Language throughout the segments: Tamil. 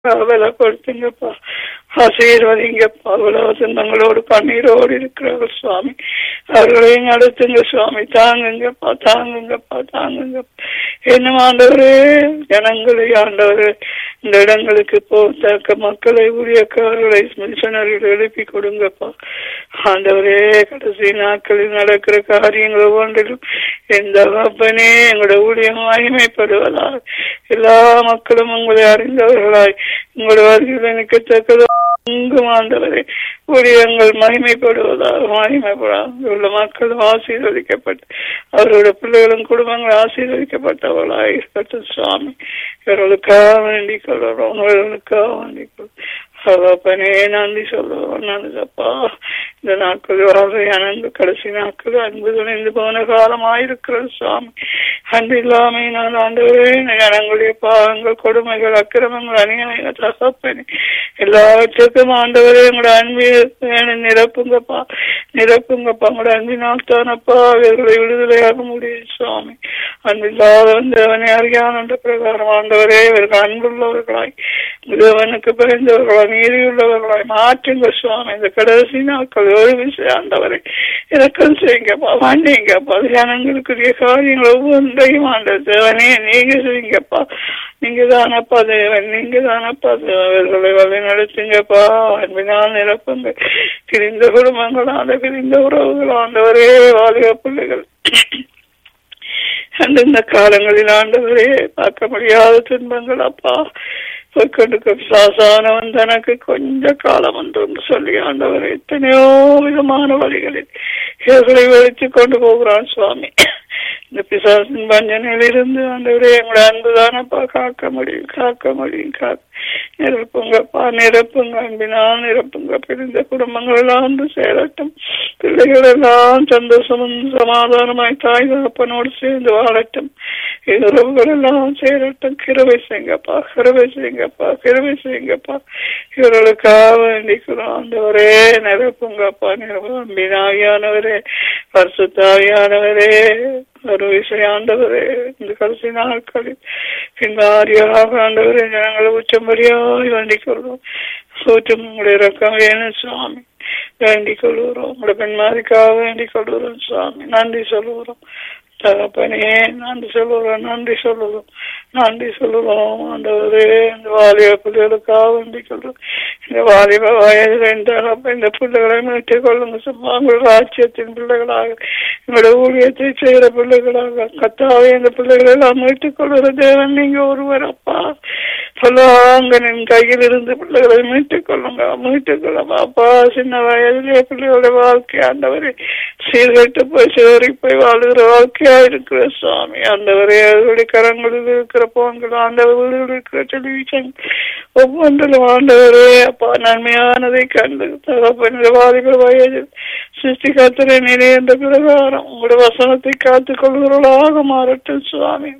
பலப்படுத்துங்கப்பா ஆசீர்வதிங்கப்பா அவ்வளவு துன்பங்களோடு கண்ணீரோடு இருக்கிறார்கள் சுவாமி அவர்களையும் நடத்துங்க சுவாமி தாங்குங்கப்பா தாங்குங்கப்பா தாங்குங்க என்ன ஆண்டவரே ஜனங்களை ஆண்டவரே இந்த இடங்களுக்கு போத்தக்க மக்களை ஊழியக்காரர்களை மிஷனரிகள் எழுப்பி கொடுங்கப்பா ஆண்டவரே கடைசி நாட்களில் நடக்கிற காரியங்கள் ஒவ்வொன்றிலும் எந்த அப்பனே எங்களோட ஊழியம் மகிமைப்படுவதா எல்லா மக்களும் உங்களை அறிந்தவர்களாய் உங்களோட வருகையில் நிற்கத்தக்கதோ எங்கும் ஆண்டவரே ஊழியங்கள் மகிமைப்படுவதாக மகிமைப்படாது உள்ள மக்களும் ஆசீர்வதிக்கப்பட்டு அவரோட பிள்ளைகளும் குடும்பங்கள் ஆசீர்வதிக்கப்பட்டவர்களாக இருக்கட்டும் சுவாமி இவர்களுக்காக வேண்டிக் கொள்கிறோம் இவர்களுக்காக வேண்டிக் கொள்கிறோம் சகப்பனே நன்றி சொல்லுவோம் நன்றப்பா இந்த நாட்கள் வாழ்வையான இந்த கடைசி நாட்கள் அன்பு துணைந்து போன காலமாயிருக்கிறது சுவாமி அன்பு இல்லாமை நான் ஆண்டவரே ஜனங்களுடைய பாவங்கள் கொடுமைகள் அக்கிரமங்கள் அநியாயங்கள் தகப்பனே எல்லாவற்றுக்கும் ஆண்டவரே உங்களோட அன்பு வேணும் நிரப்புங்கப்பா நிரப்புங்கப்பா உங்களோட அன்பினால் தானப்பா இவர்களை விடுதலையாக முடியும் சுவாமி அன்பில்லாத வந்தவனை அறியாத பிரகாரம் ஆண்டவரே இவர்கள் அன்புள்ளவர்களாய் தேவனுக்கு பிறந்தவர்களாய் நீதியுள்ளவர்களாய் மாற்றுங்க சுவாமி இந்த கடைசி நாட்கள் ஒரு விஷயம் ஆண்டவரை இறக்கம் செய்யுங்கப்பா மன்னிங்கப்பா ஜனங்களுக்குரிய காரியங்கள் ஒவ்வொன்றையும் ஆண்ட தேவனே நீங்க செய்யுங்கப்பா நீங்க தானப்பா தேவன் நீங்க தானப்பா தேவர்களை வழி நடத்துங்கப்பா அன்பினால் நிரப்புங்க பிரிந்த குடும்பங்கள் ஆண்ட பிரிந்த உறவுகள் ஆண்டவரே வாலிப பிள்ளைகள் அந்தந்த காலங்களில் ஆண்டவரே பார்க்க முடியாத துன்பங்கள் அப்பா கொண்டு சாசானவன் தனக்கு கொஞ்ச காலம் என்று சொல்லி ஆண்டவர் எத்தனையோ விதமான வழிகளில் இவர்களை வலித்து கொண்டு போகிறான் சுவாமி இந்த பிசாசின் பஞ்சனில் இருந்து ஆண்டவரே எங்களை அன்புதானப்பா காக்க முடியும் காக்க முடியும் காக்க நிரப்புங்கப்பா நிரப்புங்க அன்பினால் நிரப்புங்க பிரிந்த குடும்பங்கள் எல்லாம் வந்து சேரட்டும் பிள்ளைகள் எல்லாம் சந்தோஷமும் சமாதானமாய் தாய் தகப்பனோடு சேர்ந்து வாழட்டும் உறவுகள் எல்லாம் சேரட்டும் கிருவை செய்யுங்கப்பா கிருவை செய்யுங்கப்பா கிருவை செய்யுங்கப்பா இவர்களுக்காக வேண்டிக்கிறோம் ஆண்டவரே நிரப்புங்கப்பா நிரப்பு அன்பினாவியானவரே பரிசுத்தாவியானவரே ஒரு விஷயம் ஆண்டவரே இந்த கடைசி நாட்களில் பின்பாரியாக ஆண்டவரே ஜனங்களை உச்சம்படியாய் வேண்டிக் கொள்வோம் சூற்றும் உங்களுடைய இறக்கம் வேணும் சுவாமி வேண்டிக் கொள்கிறோம் உங்களுடைய பெண்மாதிக்காக வேண்டிக் கொள்கிறோம் சுவாமி நன்றி சொல்லுகிறோம் தகப்பனே நன்றி சொல்லுறோம் நன்றி சொல்லுறோம் நன்றி சொல்லுறோம் ஆண்டவரே இந்த வாலிப பிள்ளைகளுக்காக வேண்டிக் கொள்றோம் இந்த வாலிப வயதில் இந்த இந்த பிள்ளைகளை மீட்டுக் கொள்ளுங்க சும்மா உங்கள் ராஜ்யத்தின் பிள்ளைகளாக எங்களோட ஊழியத்தை செய்கிற பிள்ளைகளாக கத்தாவே இந்த பிள்ளைகளை எல்லாம் மீட்டுக் கொள்கிற தேவன் நீங்க ஒருவர் அப்பா சொல்லாங்கனின் கையில் இருந்து பிள்ளைகளை மீட்டுக் கொள்ளுங்க மீட்டுக் கொள்ளுங்க அப்பா சின்ன வயதிலே பிள்ளைகளோட வாழ்க்கை ஆண்டவரே சீர்கட்டு போய் சிதறி போய் வாழ்கிற வாழ்க்கையா இருக்கிற சுவாமி ஆண்டவரே அவருடைய கரங்களில் இருக்கிற போன்கள் ஆண்டவர் வீடுகளில் இருக்கிற டெலிவிஷன் ஒவ்வொன்றிலும் ஆண்டவரே அப்பா நன்மையானதை கண்டு தகப்பன் வாலிப வயதில் சிருஷ்டி காத்திர நிலை என்ற பிரகாரம் உங்களுடைய வசனத்தை காத்துக் கொள்கிறவர்களாக மாறட்டும் சுவாமி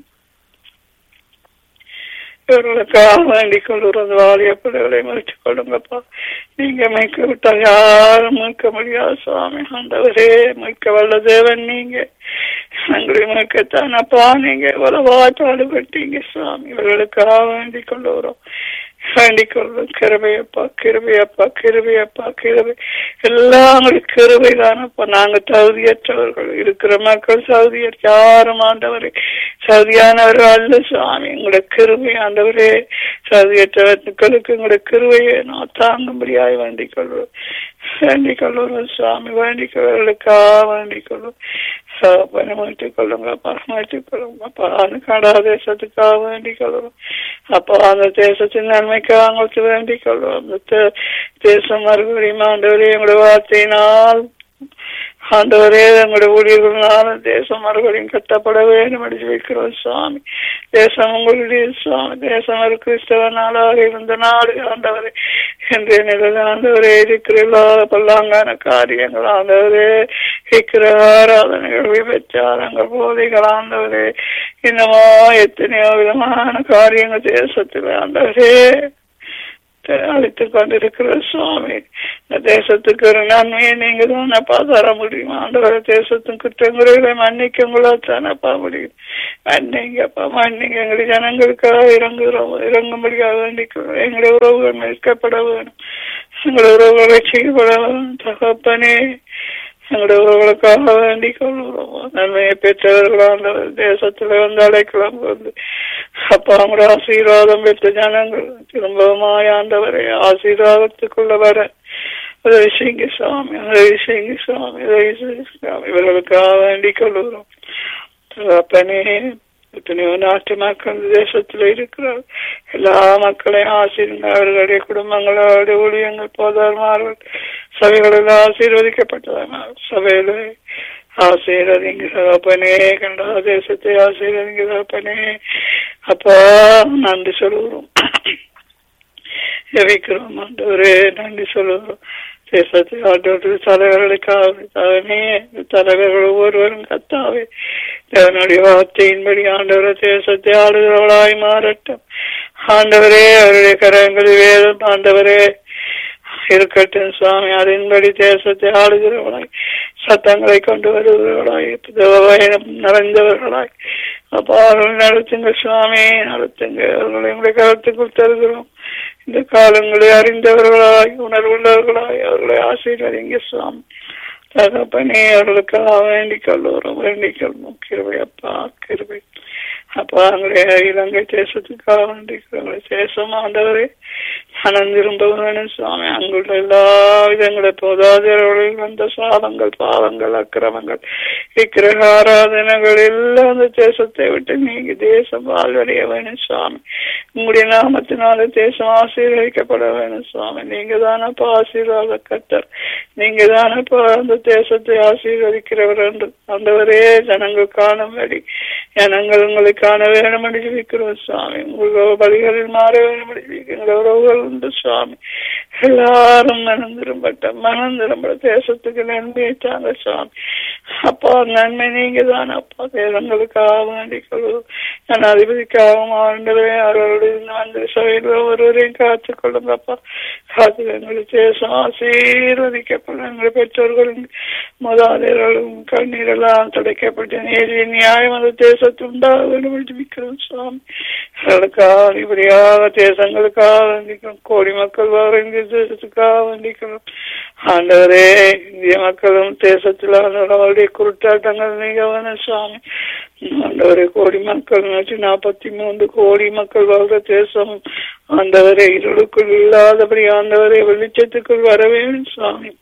இவர்களுக்காக வேண்டிக் கொள்கிறது வாலிய பிள்ளைகளை மீட்டுக் கொள்ளுங்கப்பா நீங்க மீட்க விட்டால் யாரும் மீட்க முடியாது சுவாமி ஆண்டவரே மீட்க வல்ல தேவன் நீங்க எங்களை மீட்கத்தானப்பா நீங்க எவ்வளவா பாடுபட்டீங்க சுவாமி இவர்களுக்காக வேண்டிக் கொள்ளுகிறோம் வேண்டிக் கொள்ளும் கிருபையப்பா கிருபையப்பா கிருபையப்பா கிருபை எல்லாம் கிருபை தானப்பா நாங்க தகுதியற்றவர்கள் இருக்கிற மக்கள் சவுதியர் யாரும் ஆண்டவரே சவுதியானவர்கள் அல்ல சுவாமி உங்களுடைய கிருபை ஆண்டவரே சவுதியற்ற மக்களுக்கு உங்களுடைய கிருபையை நான் தாங்கும்படியாய் வேண்டிக் கொள்வோம் வேண்டிக் கொள்வோம் சுவாமி வேண்டிக் கொள்வர்களுக்காக வேண்டிக் கொள்வோம் மாற்றிக் கொள்ளுங்கப்பா மாற்றிக் கொள்ளுங்கப்பா காடா தேசத்துக்காக வேண்டிக் கொள்வோம் அப்போ அந்த தேசத்தின் நன்மைக்காக அவங்களுக்கு வேண்டிக் கொள்வோம் அந்த தேசம் மறுபடியும் ஆண்டவரே எங்களுடைய வார்த்தையினால் ஆண்டவரே எங்களுடைய ஊழியர்களான தேசம் மறுபடியும் கட்டப்பட வேண்டும் அடிச்சு வைக்கிறோம் சுவாமி தேசம் உங்களுடைய சுவாமி தேசம் ஒரு கிறிஸ்தவ நாளாக இருந்த நாடு ஆண்டவரே என்ற நிலையில் ஆண்டவரே இருக்கிற எல்லா பல்லாங்கான காரியங்கள் ஆண்டவரே இருக்கிற ஆராதனைகள் விபச்சாரங்கள் போதைகள் ஆண்டவரே இன்னமா எத்தனையோ விதமான காரியங்கள் தேசத்தில் ஆண்டவரே அழைத்துக் கொண்டிருக்கிற சுவாமி இந்த தேசத்துக்கு ஒரு நன்மையை நீங்க தானப்பா தர முடியும் ஆண்டவர தேசத்தின் குற்றங்குறைகளை மன்னிக்க உங்களால் தானப்பா முடியும் மன்னிங்கப்பா மன்னிங்க எங்களுடைய ஜனங்களுக்காக இறங்குகிறோம் இறங்கும்படியாக வேண்டிக்கிறோம் எங்களுடைய உறவுகள் மீட்கப்பட வேணும் எங்களுடைய உறவுகளை செய்யப்பட வேணும் தகப்பனே எங்களுடைய உறவுகளுக்காக வேண்டிக் கொள்கிறோம் நன்மையை பெற்றவர்களான தேசத்துல வந்து அழைக்கலாம் வந்து அப்பா அவங்களோட ஆசீர்வாதம் பெற்ற ஜனங்கள் திரும்பவுமாய் ஆண்டவரை ஆசீர்வாதத்துக்குள்ள வர உதவி செய்யுங்க சுவாமி உதவி செய்யுங்க சுவாமி உதவி செய்யுங்க சுவாமி இவர்களுக்காக வேண்டிக் கொள்கிறோம் அப்பனே எத்தனையோ நாட்டு மக்கள் தேசத்துல இருக்கிறார் எல்லா மக்களையும் ஆசீர்ங்க அவர்களுடைய குடும்பங்களோட ஊழியங்கள் போதார்கள் சபைகளில் ஆசீர்வதிக்கப்பட்டதான சபையில ஆசீர்வதிங்க அப்பனே கண்டா தேசத்தை ஆசீர்வதிங்க அப்பனே அப்பா நன்றி சொல்லுகிறோம் ஜெபிக்கிறோம் ஆண்டவரே நன்றி சொல்லுகிறோம் தேசத்தை ஆண்டோடு தலைவர்களுக்காக தானே தலைவர்கள் ஒவ்வொருவரும் கத்தாவே தேவனுடைய வார்த்தையின்படி ஆண்டவர தேசத்தை ஆளுகிறவளாய் மாறட்டும் ஆண்டவரே அவருடைய கரங்களில் வேதம் ஆண்டவரே இருக்கட்டும் சுவாமி அதன்படி தேசத்தை ஆளுகிறவர்களாய் சத்தங்களை கொண்டு வருகிறவர்களாய் தேவபயம் நிறைந்தவர்களாய் அப்பா அவர்கள் நடத்துங்க சுவாமி நடத்துங்க அவர்களை எங்களுடைய கருத்துக்குள் தருகிறோம் இந்த காலங்களை அறிந்தவர்களாய் உணர்வுள்ளவர்களாய் அவர்களை ஆசீர்வதிங்க சுவாமி தகப்பனே அவர்களுக்காக வேண்டிக் கொள்ளுகிறோம் வேண்டிக் கொள்வோம் கிருபை அப்பா கிருபை அப்பா எங்களுடைய இலங்கை தேசத்துக்காக வேண்டிக்கிறோம் தேசம் ஆண்டவரே மனம் திரும்ப வேணும் சுவாமி அங்குள்ள எல்லா விதங்களை போதாதவர்களில் வந்த சாபங்கள் பாவங்கள் அக்கிரமங்கள் விக்கிரக ஆராதனைகள் எல்லாம் அந்த தேசத்தை விட்டு நீங்க தேசம் வாழ்வடைய வேணும் சுவாமி உங்களுடைய நாமத்தினால தேசம் ஆசீர்வதிக்கப்பட வேணும் சுவாமி நீங்க தானப்பா ஆசீர்வாத கத்தர் நீங்க தானப்பா அந்த தேசத்தை ஆசீர்வதிக்கிறவர் என்று ஆண்டவரே ஜனங்கள் காணும்படி ஜனங்கள் உங்களை காண வேணும் என்று ஜெபிக்கிறோம் சுவாமி உங்கள் வழிகளில் மாற வேணும் என்று ஜெபிக்கிற உறவுகள் உண்டு சுவாமி எல்லாரும் மனம் திரும்பட்ட மனம் திரும்ப தேசத்துக்கு நன்மையை தாங்க சுவாமி அப்பா நன்மை நீங்க தான் அப்பா தேசங்களுக்காக வேண்டிக் கொள்வோம் ஜனாதிபதிக்காகவும் ஆண்டவே அவர்களுடைய வந்து சபையில் ஒருவரையும் காத்துக் கொள்ளுங்க அப்பா காத்து எங்களை தேசம் ஆசீர்வதிக்கப்படும் எங்களை பெற்றோர்களும் முதலாளிகளும் கண்ணீரெல்லாம் துடைக்கப்பட்ட நீதி நியாயம் அந்த தேசத்தில் உண்டாக வேண்டும் என்று ஜெபிக்கிறோம் சுவாமி அவர்களுக்காக இப்படியாக தேசங்களுக்காக வேண்டிக்கிறோம் கோடி மக்கள் வர இந்திய தேசத்துக்காக வேண்டிக்கிறோம் ஆண்டவரே இந்திய மக்களும் தேசத்தில் அவருடைய குருட்டாட்டங்கள் நீங்க வேணும் சுவாமி ஆண்டவரே கோடி மக்கள் நூற்றி நாற்பத்தி மூன்று கோடி மக்கள் வாழ்ற தேசம் ஆண்டவரே இருளுக்குள் இல்லாதபடி ஆண்டவரே வெளிச்சத்துக்குள் வர வேண்டும் சுவாமி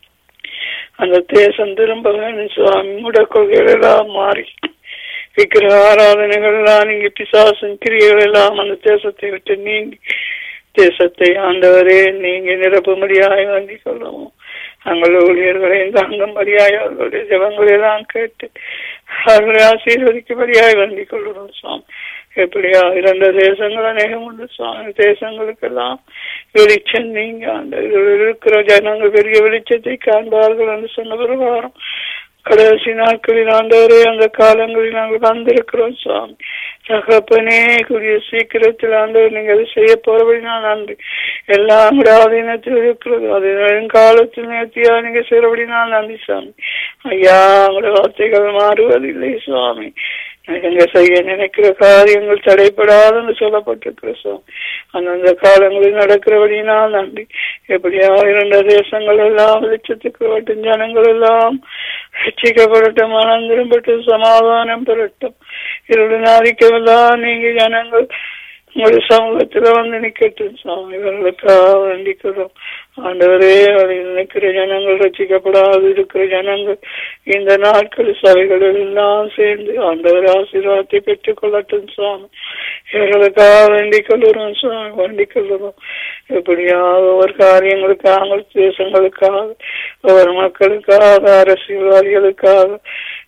அந்த தேசம் திரும்ப வேணும் சுவாமி முடக்கொள்கைகள் எல்லாம் மாறி விக்கிரக ஆராதனைகள் எல்லாம் நீங்க பிசாசன் கிரியைகள் எல்லாம் அந்த தேசத்தை விட்டு நீங்கி தேசத்தை ஆண்டவரே நீங்க நிரப்பும்படியாய் வேண்டிக் கொள்ளவும் தங்கள் ஊழியர்களையும் தாங்கும்படியாய் அவர்களுடைய ஜபங்களை எல்லாம் கேட்டு அவர்களை ஆசீர்வதிக்கும்படியாய் வேண்டிக் கொள்ளணும் சுவாமி எப்படியா இரண்டு தேசங்கள் அநேகம் உண்டு சுவாமி தேசங்களுக்கெல்லாம் வெளிச்சம் நீங்க அந்த இருக்கிற ஜனங்கள் பெரிய வெளிச்சத்தை காண்பார்கள் என்று சொன்ன பிரகாரம் கடைசி நாட்களில் ஆண்டவரே அந்த காலங்களில் நாங்கள் வந்திருக்கிறோம் சுவாமி தகப்பனே கூடிய சீக்கிரத்தில் ஆண்டவர் நீங்க அதை செய்ய போறபடி நான் நன்றி எல்லாம் ஆதீனத்தில் இருக்கிறது அது காலத்தில் நேர்த்தியா நீங்க செய்யறபடி நான் நன்றி சுவாமி ஐயா உங்களோட வார்த்தைகள் மாறுவதில்லை சுவாமி எங்க செய்ய நினைக்கிற காரியங்கள் தடைப்படாதுன்னு சொல்லப்பட்டிருக்கிற சுவாமி அந்தந்த காலங்களில் நடக்கிறபடினால் நன்றி எப்படியா இரண்டு தேசங்கள் எல்லாம் வெளிச்சத்துக்கு வட்டும் ஜனங்கள் எல்லாம் ரட்சிக்கப்படட்டும் மனம் திரும்பட்டும் சமாதானம் பெறட்டும் இருளு நாதிக்கவெல்லாம் நீங்க ஜனங்கள் உங்களுடைய சமூகத்துல வந்து நிக்கட்டும் சுவாமி இவர்களுக்காக வேண்டிக்கிறோம் ஆண்டவரே அதில் நிற்கிற ஜனங்கள் ரசிக்கப்படாது இருக்கிற ஜனங்கள் இந்த நாட்கள் சபைகள் எல்லாம் சேர்ந்து ஆண்டவர் ஆசீர்வாதத்தை பெற்றுக் கொள்ளட்டும் சுவாமி இவர்களுக்காக வேண்டிக் கொள்ளுறோம் சுவாமி வேண்டிக் கொள்ளுறோம் எப்படியாக ஒவ்வொரு காரியங்களுக்காக தேசங்களுக்காக ஒவ்வொரு மக்களுக்காக அரசியல்வாதிகளுக்காக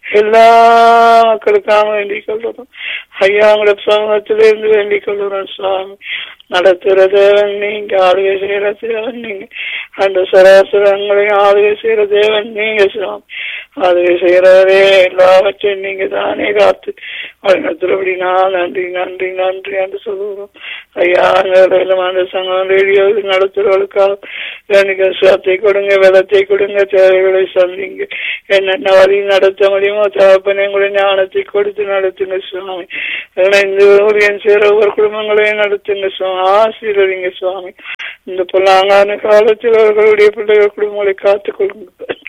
எல்லா மக்களுக்காக வேண்டிக் கொள்கிறோம் ஐயா உங்களோட சமூகத்திலிருந்து வேண்டிக் கொள்கிறோம் சுவாமி நடத்துகிற தேவன் நீங்க ஆளுகை செய்யற தேவன் நீங்க அந்த சராசரங்களையும் ஆளுகை செய்யற தேவன் நீங்க சுவாமி ஆளுகை செய்யறவரே எல்லாவற்றையும் நீங்க தானே காத்து வழிநடத்துறபடி நான் நன்றி நன்றி நன்றி என்று சொல்லுகிறோம் ஐயா அந்த சங்கம் ரேடியோ நடத்துறவர்களுக்காக எனக்கு சுவத்தை கொடுங்க வெள்ளத்தை கொடுங்க தேவைகளை சந்திங்க என்னென்ன வழி நடத்த முடியுமோ தகப்பனை கூட ஞானத்தை கொடுத்து நடத்துங்க சுவாமி இணைந்து ஊழியன் சேர ஒவ்வொரு குடும்பங்களையும் நடத்துங்க சுவாமி ஆசீர்வதிங்க சுவாமி இந்த பொல்லாங்கான காலத்தில் அவர்களுடைய பிள்ளைகள் குடும்பங்களை காத்துக் கொள்ளுங்க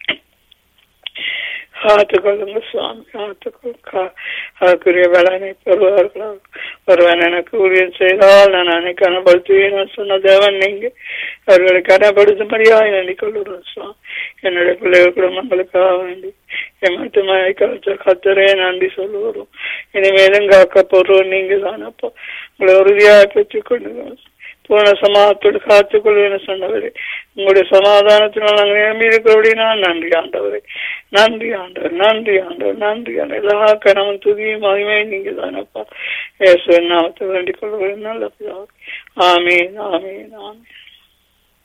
காத்துக்கொள்ளுங்க சுவாமி காத்துக்கொள்ளுங்க அதுக்குரிய பலனை பெறுவார்களா ஒருவன் எனக்கு ஊழியம் செய்தால் நான் அன்னை கனப்படுத்துவேன் சொன்ன தேவன் நீங்க அவர்களை கனப்படுத்தும்படியாக எண்ணிக் கொள்ளுறோம் சுவாமி என்னுடைய பிள்ளைகள் குடும்பங்களுக்காக வேண்டி எமட்டுமாய் கருத்த கத்தரே நன்றி சொல்லுவோம் இனிமேலும் காக்க போறோம் நீங்க தானப்பா உங்களை உறுதியாக பெற்றுக் கொள்ளுங்க பூர்ண சமாதத்தோடு காத்துக்கொள்வேன்னு சொன்னவரே உங்களுடைய சமாதானத்தினால் நாங்கள் நிரம்பி இருக்கிறபடி நான் நன்றி ஆண்டவரே நன்றி ஆண்டவர் நன்றி ஆண்டவர் நன்றி ஆண்டவர் எல்லா கணவன் துதியும் மகிமை நீங்க தானப்பா ஏசுவன் நாமத்தை வேண்டிக் கொள்வது நல்ல ஆமீன் ஆமீன் ஆமீன்